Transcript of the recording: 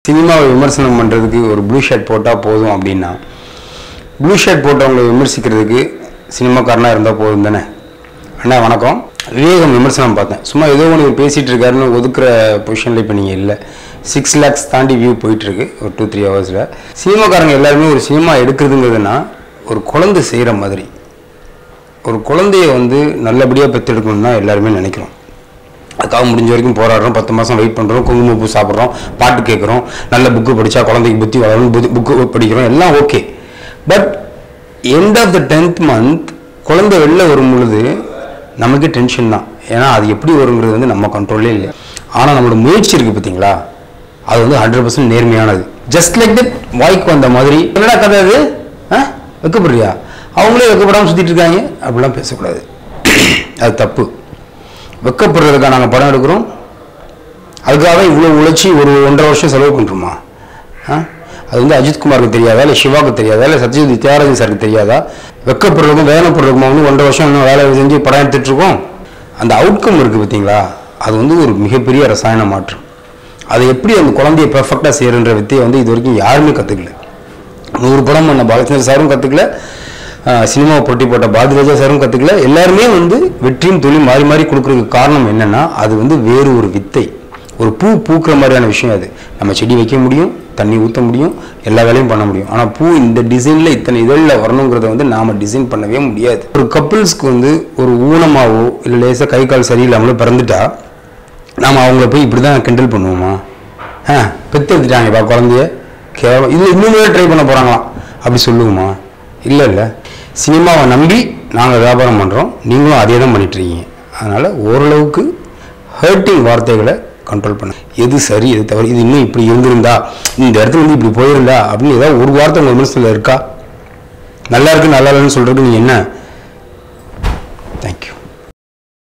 சினிமாவை விமர்சனம் பண்ணுறதுக்கு ஒரு ப்ளூ ஷர்ட் போட்டால் போதும் அப்படின்னா ப்ளூ ஷர்ட் போட்டவங்களை விமர்சிக்கிறதுக்கு சினிமாக்காரனாக இருந்தால் போதும் தானே அண்ணா வணக்கம் விவேகம் விமர்சனம் பார்த்தேன் சும்மா ஏதோ ஒன்று பேசிகிட்டு இருக்காருன்னு ஒதுக்குற பொசிஷனில் இப்போ நீங்கள் இல்லை சிக்ஸ் லேக்ஸ் தாண்டி வியூ போயிட்டுருக்கு ஒரு டூ த்ரீ ஹவர்ஸில் சினிமாக்காரங்க எல்லாருமே ஒரு சினிமா எடுக்கிறதுங்கிறதுனா ஒரு குழந்தை செய்கிற மாதிரி ஒரு குழந்தைய வந்து நல்லபடியாக பெற்றெடுக்கணும்னு தான் எல்லாருமே நினைக்கிறோம் அதுக்காக முடிஞ்ச வரைக்கும் போராடுறோம் பத்து மாதம் வெயிட் பண்ணுறோம் குங்குமப்பூ சாப்பிட்றோம் பாட்டு கேட்குறோம் நல்ல புக்கு படித்தா குழந்தைக்கு புத்தி வளரும் புத்தி புக்கு படிக்கிறோம் எல்லாம் okay but end of the tenth month குழந்தை வெளில வரும் பொழுது நமக்கு டென்ஷன் தான் ஏன்னா அது எப்படி வருங்கிறது வந்து நம்ம கண்ட்ரோல்லே இல்லை ஆனால் நம்மளோட முயற்சி இருக்குது பார்த்தீங்களா அது வந்து ஹண்ட்ரட் பர்சன்ட் நேர்மையானது ஜஸ்ட் லைக் தட் வாய்க்கு வந்த மாதிரி என்னடா கதை அது ஆ வைக்கப்படுறியா அவங்களே வைக்கப்படாமல் சுற்றிட்டு இருக்காங்க அப்படிலாம் பேசக்கூடாது அது தப்பு வெக்கப்படுறதுக்காக நாங்கள் படம் எடுக்கிறோம் அதுக்காக இவ்வளோ உழைச்சி ஒரு ஒன்றரை வருஷம் செலவு பண்ணுறோமா ஆ அது வந்து அஜித்குமாருக்கு தெரியாதா இல்லை சிவாவுக்கு தெரியாதா இல்லை சத்யஜித் தியாகராஜன் சாருக்கு தெரியாதா வெக்கப்படுறதுக்கும் வேதனைப்படுறதுக்கும் வந்து ஒன்றரை வருஷம் இன்னும் வேலை செஞ்சு படம் எடுத்துட்டு இருக்கோம் அந்த அவுட்கம் இருக்குது பார்த்தீங்களா அது வந்து ஒரு மிகப்பெரிய ரசாயன மாற்றம் அதை எப்படி அந்த குழந்தைய பெர்ஃபெக்டாக செய்யறன்ற வித்தையை வந்து இது வரைக்கும் யாருமே கற்றுக்கல நூறு படம் பண்ண பாலச்சந்திர சாரும் கற்றுக்கல சினிமா போட்டி போட்ட பாரதிராஜா சாரும் கற்றுக்கல எல்லாருமே வந்து வெற்றியும் தொழில் மாறி மாறி கொடுக்கறதுக்கு காரணம் என்னன்னா அது வந்து வேறு ஒரு வித்தை ஒரு பூ பூக்கிற மாதிரியான விஷயம் அது நம்ம செடி வைக்க முடியும் தண்ணி ஊற்ற முடியும் எல்லா வேலையும் பண்ண முடியும் ஆனால் பூ இந்த டிசைனில் இத்தனை இதழில் வரணுங்கிறத வந்து நாம் டிசைன் பண்ணவே முடியாது ஒரு கப்பிள்ஸ்க்கு வந்து ஒரு ஊனமாவோ இல்லை லேசாக கை கால் சரியில்லாமலோ பிறந்துட்டா நாம் அவங்கள போய் இப்படி தான் கிண்டல் பண்ணுவோமா ஆ பெத்து எடுத்துட்டாங்கப்பா குழந்தைய கேவலம் இது இன்னுமே ட்ரை பண்ண போகிறாங்களாம் அப்படி சொல்லுவோமா இல்லை இல்லை சினிமாவை நம்பி நாங்கள் வியாபாரம் பண்ணுறோம் நீங்களும் அதே தான் பண்ணிட்டுருக்கீங்க அதனால் ஓரளவுக்கு ஹர்ட்டிங் வார்த்தைகளை கண்ட்ரோல் பண்ண எது சரி எது தவறு இது இன்னும் இப்படி இருந்திருந்தா இந்த இடத்துல வந்து இப்படி போயிருந்தா அப்படின்னு ஏதாவது ஒரு வார்த்தை உங்கள் மனசில் இருக்கா நல்லா இருக்கு நல்லா இல்லைன்னு சொல்கிறது நீங்கள் என்ன